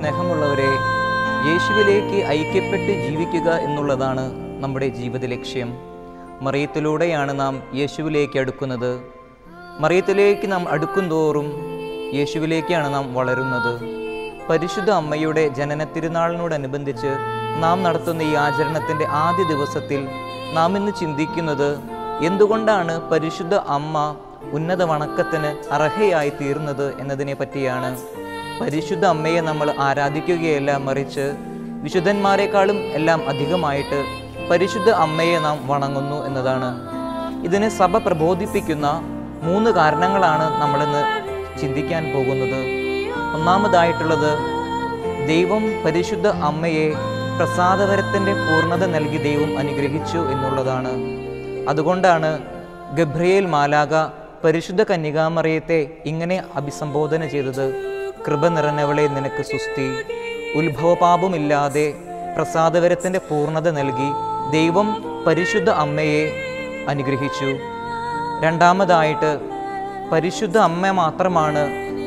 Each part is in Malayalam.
സ്നേഹമുള്ളവരെ യേശുവിലേക്ക് ഐക്യപ്പെട്ട് ജീവിക്കുക എന്നുള്ളതാണ് നമ്മുടെ ജീവിത ലക്ഷ്യം മറിയത്തിലൂടെയാണ് നാം യേശുവിലേക്ക് അടുക്കുന്നത് മറിയത്തിലേക്ക് നാം അടുക്കുന്തോറും യേശുവിലേക്കാണ് നാം വളരുന്നത് പരിശുദ്ധ അമ്മയുടെ ജനന തിരുനാളിനോടനുബന്ധിച്ച് നാം നടത്തുന്ന ഈ ആചരണത്തിൻ്റെ ആദ്യ ദിവസത്തിൽ നാം ഇന്ന് ചിന്തിക്കുന്നത് എന്തുകൊണ്ടാണ് പരിശുദ്ധ അമ്മ ഉന്നത വണക്കത്തിന് അർഹയായി തീർന്നത് എന്നതിനെ പറ്റിയാണ് പരിശുദ്ധ അമ്മയെ നമ്മൾ ആരാധിക്കുകയല്ല മറിച്ച് വിശുദ്ധന്മാരെക്കാളും എല്ലാം അധികമായിട്ട് പരിശുദ്ധ അമ്മയെ നാം വണങ്ങുന്നു എന്നതാണ് ഇതിന് സഭ പ്രബോധിപ്പിക്കുന്ന മൂന്ന് കാരണങ്ങളാണ് നമ്മളിന്ന് ചിന്തിക്കാൻ പോകുന്നത് ഒന്നാമതായിട്ടുള്ളത് ദൈവം പരിശുദ്ധ അമ്മയെ പ്രസാദവരത്തിൻ്റെ പൂർണ്ണത നൽകി ദൈവം അനുഗ്രഹിച്ചു എന്നുള്ളതാണ് അതുകൊണ്ടാണ് ഗബ്രിയേൽ മാലാക പരിശുദ്ധ കന്യകാമറിയത്തെ ഇങ്ങനെ അഭിസംബോധന ചെയ്തത് കൃപ നിറഞ്ഞവളെ നിനക്ക് സുസ്തി ഉത്ഭവപാപമില്ലാതെ പ്രസാദവരത്തിൻ്റെ പൂർണ്ണത നൽകി ദൈവം പരിശുദ്ധ അമ്മയെ അനുഗ്രഹിച്ചു രണ്ടാമതായിട്ട് പരിശുദ്ധ അമ്മ മാത്രമാണ്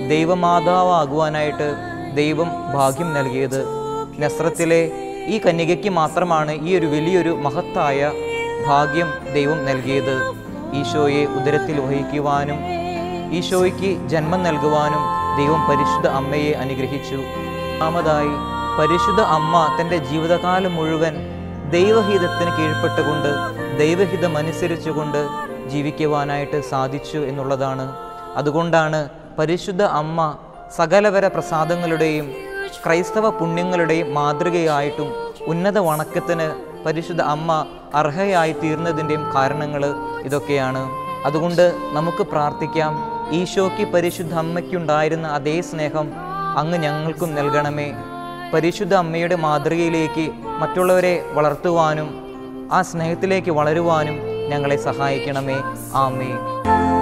ദൈവമാതാവാകുവാനായിട്ട് ദൈവം ഭാഗ്യം നൽകിയത് നസ്രത്തിലെ ഈ കന്യകയ്ക്ക് മാത്രമാണ് ഈ ഒരു വലിയൊരു മഹത്തായ ഭാഗ്യം ദൈവം നൽകിയത് ഈശോയെ ഉദരത്തിൽ വഹിക്കുവാനും ഈശോയ്ക്ക് ജന്മം നൽകുവാനും ദൈവം പരിശുദ്ധ അമ്മയെ അനുഗ്രഹിച്ചു ഒന്നാമതായി പരിശുദ്ധ അമ്മ തൻ്റെ ജീവിതകാലം മുഴുവൻ ദൈവഹിതത്തിന് കീഴ്പ്പെട്ടുകൊണ്ട് ദൈവഹിതം അനുസരിച്ചുകൊണ്ട് ജീവിക്കുവാനായിട്ട് സാധിച്ചു എന്നുള്ളതാണ് അതുകൊണ്ടാണ് പരിശുദ്ധ അമ്മ സകലവര പ്രസാദങ്ങളുടെയും ക്രൈസ്തവ പുണ്യങ്ങളുടെയും മാതൃകയായിട്ടും ഉന്നത വണക്കത്തിന് പരിശുദ്ധ അമ്മ അർഹയായി തീർന്നതിൻ്റെയും കാരണങ്ങൾ ഇതൊക്കെയാണ് അതുകൊണ്ട് നമുക്ക് പ്രാർത്ഥിക്കാം ഈശോയ്ക്ക് പരിശുദ്ധ അമ്മയ്ക്കുണ്ടായിരുന്ന അതേ സ്നേഹം അങ്ങ് ഞങ്ങൾക്കും നൽകണമേ പരിശുദ്ധ അമ്മയുടെ മാതൃകയിലേക്ക് മറ്റുള്ളവരെ വളർത്തുവാനും ആ സ്നേഹത്തിലേക്ക് വളരുവാനും ഞങ്ങളെ സഹായിക്കണമേ ആമേ